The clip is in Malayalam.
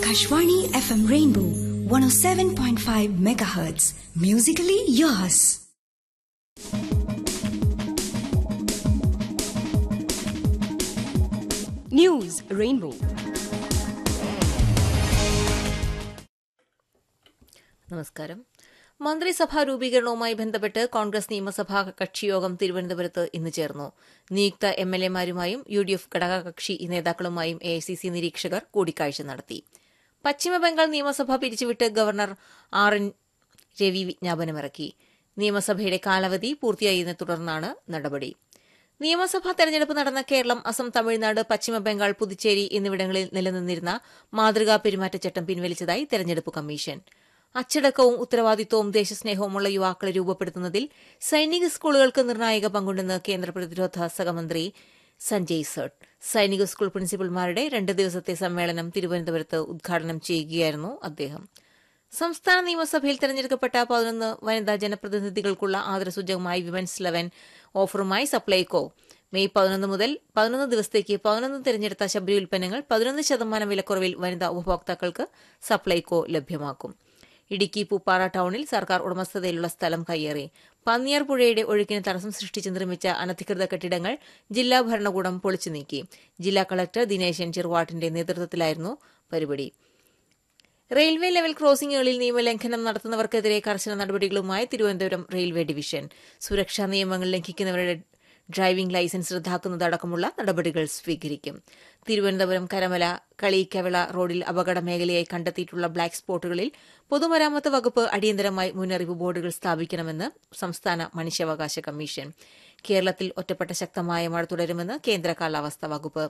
Akashvani FM Rainbow 107.5 megahertz. Musically yours. News Rainbow. നമസ്കാരം മന്ത്രിസഭാ രൂപീകരണവുമായി ബന്ധപ്പെട്ട് കോൺഗ്രസ് നിയമസഭാ കക്ഷിയോഗം തിരുവനന്തപുരത്ത് ഇന്ന് ചേർന്നു നിയുക്ത എം എൽ എമാരുമായും യു ഡി എഫ് ഘടകകക്ഷി നേതാക്കളുമായും എ ഐ സി സി നിരീക്ഷകർ കൂടിക്കാഴ്ച നടത്തി പശ്ചിമബംഗാൾ നിയമസഭ പിരിച്ചുവിട്ട് ഗവർണർ ആർ എൻ രവി വിജ്ഞാപനമിറക്കി നിയമസഭയുടെ കാലാവധി പൂർത്തിയായതിനെ തുടർന്നാണ് നടപടി നിയമസഭാ തെരഞ്ഞെടുപ്പ് നടന്ന കേരളം അസം തമിഴ്നാട് പശ്ചിമബംഗാൾ പുതുച്ചേരി എന്നിവിടങ്ങളിൽ നിലനിന്നിരുന്ന മാതൃകാ പെരുമാറ്റച്ചട്ടം പിൻവലിച്ചതായി തെരഞ്ഞെടുപ്പ് കമ്മീഷൻ അച്ചടക്കവും ഉത്തരവാദിത്വവും ദേശസ്നേഹവുമുള്ള യുവാക്കളെ രൂപപ്പെടുത്തുന്നതിൽ സൈനിക സ്കൂളുകൾക്ക് നിർണായക പങ്കുണ്ടെന്ന് കേന്ദ്ര പ്രതിരോധ സഹമന്ത്രി സഞ്ജയ് സേട്ട് സൈനിക സ്കൂൾ പ്രിൻസിപ്പൽമാരുടെ രണ്ട് ദിവസത്തെ സമ്മേളനം തിരുവനന്തപുരത്ത് ഉദ്ഘാടനം ചെയ്യുകയായിരുന്നു അദ്ദേഹം സംസ്ഥാന നിയമസഭയിൽ തെരഞ്ഞെടുക്കപ്പെട്ട പതിനൊന്ന് വനിതാ ജനപ്രതിനിധികൾക്കുള്ള ആദരസൂചകമായി വിമൻസ് ലെവൻ ഓഫറുമായി സപ്ലൈകോ മെയ് പതിനൊന്ന് മുതൽ പതിനൊന്ന് ദിവസത്തേക്ക് പതിനൊന്ന് തിരഞ്ഞെടുത്ത ശബരി ഉൽപ്പന്നങ്ങൾ പതിനൊന്ന് ശതമാനം വിലക്കുറവിൽ വനിതാ ഉപഭോക്താക്കൾക്ക് സപ്ലൈകോ ലഭ്യമാക്കും ഇടുക്കി പൂപ്പാറ ടൌണിൽ സർക്കാർ ഉടമസ്ഥതയിലുള്ള സ്ഥലം കയ്യേറി പന്നിയാർ പുഴയുടെ ഒഴുക്കിന് തടസ്സം സൃഷ്ടിച്ച് നിർമ്മിച്ച അനധികൃത കെട്ടിടങ്ങൾ ജില്ലാ ഭരണകൂടം പൊളിച്ചു നീക്കി ജില്ലാ കളക്ടർ ദിനേശൻ ചെറുവാട്ടിന്റെ നേതൃത്വത്തിലായിരുന്നു പരിപാടി റെയിൽവേ ലെവൽ ക്രോസിംഗുകളിൽ നിയമലംഘനം നടത്തുന്നവർക്കെതിരെ കർശന നടപടികളുമായി തിരുവനന്തപുരം റെയിൽവേ ഡിവിഷൻ സുരക്ഷാ നിയമങ്ങൾ ലംഘിക്കുന്നവരുടെ ഡ്രൈവിംഗ് ലൈസൻസ് റദ്ദാക്കുന്നതടക്കമുള്ള നടപടികൾ സ്വീകരിക്കും തിരുവനന്തപുരം കരമല കളീക്കവിള റോഡിൽ അപകട മേഖലയായി കണ്ടെത്തിയിട്ടുള്ള ബ്ലാക്ക് സ്പോട്ടുകളിൽ പൊതുമരാമത്ത് വകുപ്പ് അടിയന്തരമായി മുന്നറിയിപ്പ് ബോർഡുകൾ സ്ഥാപിക്കണമെന്ന് സംസ്ഥാന മനുഷ്യാവകാശ കമ്മീഷൻ കേരളത്തിൽ ഒറ്റപ്പെട്ട ശക്തമായ മഴ തുടരുമെന്ന് കേന്ദ്ര കാലാവസ്ഥാ വകുപ്പ്